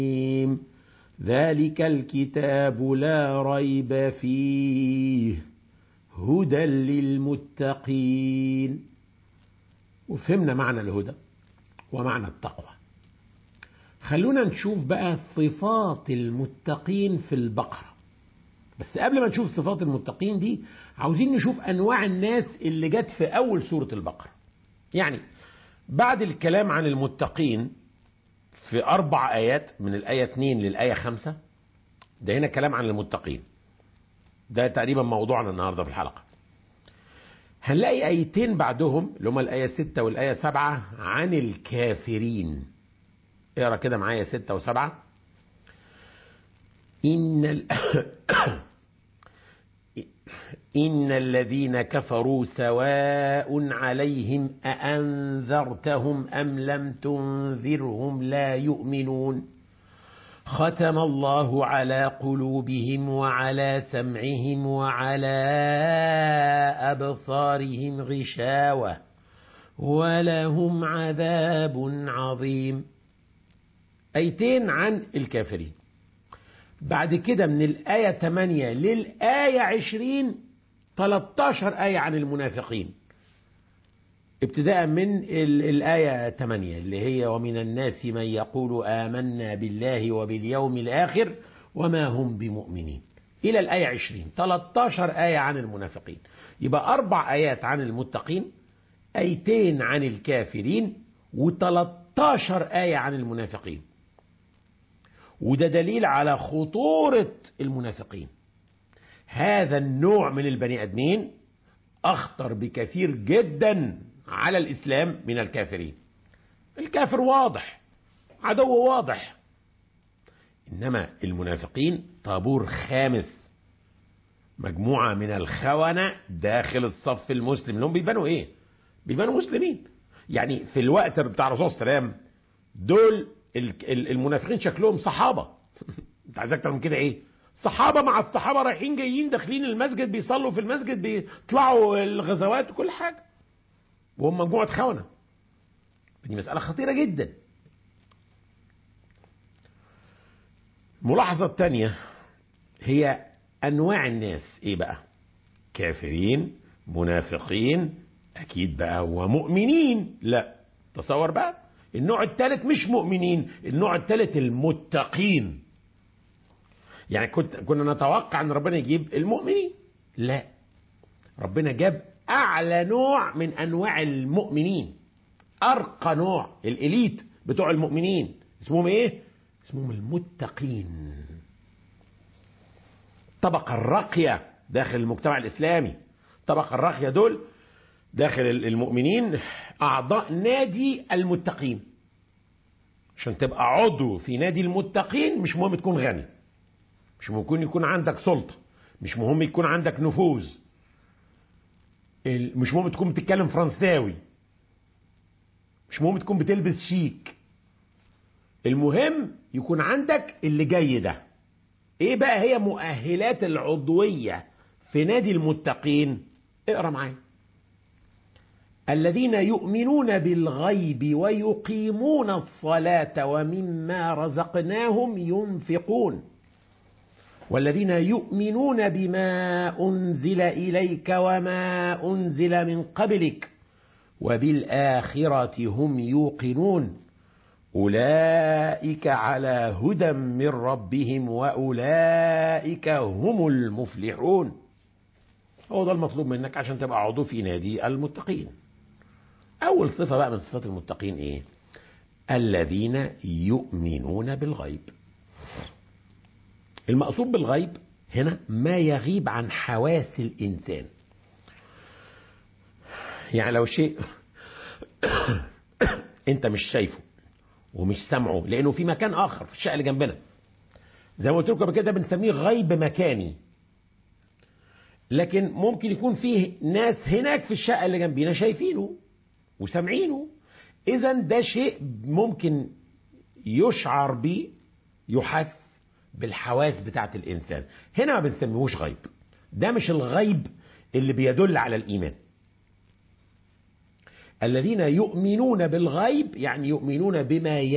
ذلك الكتاب لا ريب فيه هدى للمتقين وفهمنا معنى الهدى ومعنى التقوى خلونا نشوف بقى صفات المتقين في البقرة بس قبل ما نشوف صفات المتقين دي عاوزين نشوف أنواع الناس اللي جت في أول سورة البقرة يعني بعد الكلام عن المتقين في أربع آيات من الآية 2 للآية 5 ده هنا كلام عن المتقين ده تقريبا موضوعنا النهاردة في الحلقة هنلاقي آيتين بعدهم اللي هما الآية 6 والآية 7 عن الكافرين اقرا كده معايا 6 و7 إن ال... إن الذين كفروا سواء عليهم أأنذرتهم أم لم تنذرهم لا يؤمنون ختم الله على قلوبهم وعلى سمعهم وعلى أبصارهم غشاوة ولهم عذاب عظيم أيتين عن الكافرين بعد كده من الآية 8 للآية 20 13 آية عن المنافقين ابتداء من الآية 8 اللي هي ومن الناس من يقول آمنا بالله وباليوم الآخر وما هم بمؤمنين إلى الآية 20 13 آية عن المنافقين يبقى أربع آيات عن المتقين آيتين عن الكافرين و13 آية عن المنافقين وده دليل على خطورة المنافقين هذا النوع من البني ادمين اخطر بكثير جدا على الاسلام من الكافرين الكافر واضح عدو واضح انما المنافقين طابور خامس مجموعه من الخونه داخل الصف المسلم لهم بيبانوا ايه بيبانوا مسلمين يعني في الوقت بتاع الرسول صلى الله عليه وسلم دول المنافقين شكلهم صحابه انت عايز اكتر من كده ايه صحابة مع الصحابة رايحين جايين داخلين المسجد بيصلوا في المسجد بيطلعوا الغزوات وكل حاجة وهم مجموعة خونة دي مسألة خطيرة جدا الملاحظة الثانية هي أنواع الناس إيه بقى كافرين منافقين أكيد بقى ومؤمنين لا تصور بقى النوع الثالث مش مؤمنين النوع الثالث المتقين يعني كنت كنا نتوقع ان ربنا يجيب المؤمنين لا ربنا جاب اعلى نوع من انواع المؤمنين ارقى نوع الاليت بتوع المؤمنين اسمهم ايه اسمهم المتقين الطبقة الراقية داخل المجتمع الإسلامي الطبقة الراقية دول داخل المؤمنين أعضاء نادي المتقين عشان تبقى عضو في نادي المتقين مش مهم تكون غني مش ممكن يكون عندك سلطة مش مهم يكون عندك نفوذ مش مهم تكون بتتكلم فرنساوي مش مهم تكون بتلبس شيك المهم يكون عندك اللي جاي ده ايه بقى هي مؤهلات العضوية في نادي المتقين اقرا معايا الذين يؤمنون بالغيب ويقيمون الصلاة ومما رزقناهم ينفقون والذين يؤمنون بما أنزل إليك وما أنزل من قبلك وبالآخرة هم يوقنون أولئك على هدى من ربهم وأولئك هم المفلحون هو ده المطلوب منك عشان تبقى عضو في نادي المتقين أول صفة بقى من صفات المتقين إيه الذين يؤمنون بالغيب المقصود بالغيب هنا ما يغيب عن حواس الإنسان يعني لو شيء انت مش شايفه ومش سامعه لانه في مكان اخر في الشقه اللي جنبنا زي ما قلت لكم قبل كده بنسميه غيب مكاني لكن ممكن يكون فيه ناس هناك في الشقه اللي جنبينا شايفينه وسامعينه اذا ده شيء ممكن يشعر بيه يحس بالحواس بتاعت الانسان هنا ما بنسميهوش غيب ده مش الغيب اللي بيدل على الايمان الذين يؤمنون بالغيب يعني يؤمنون بما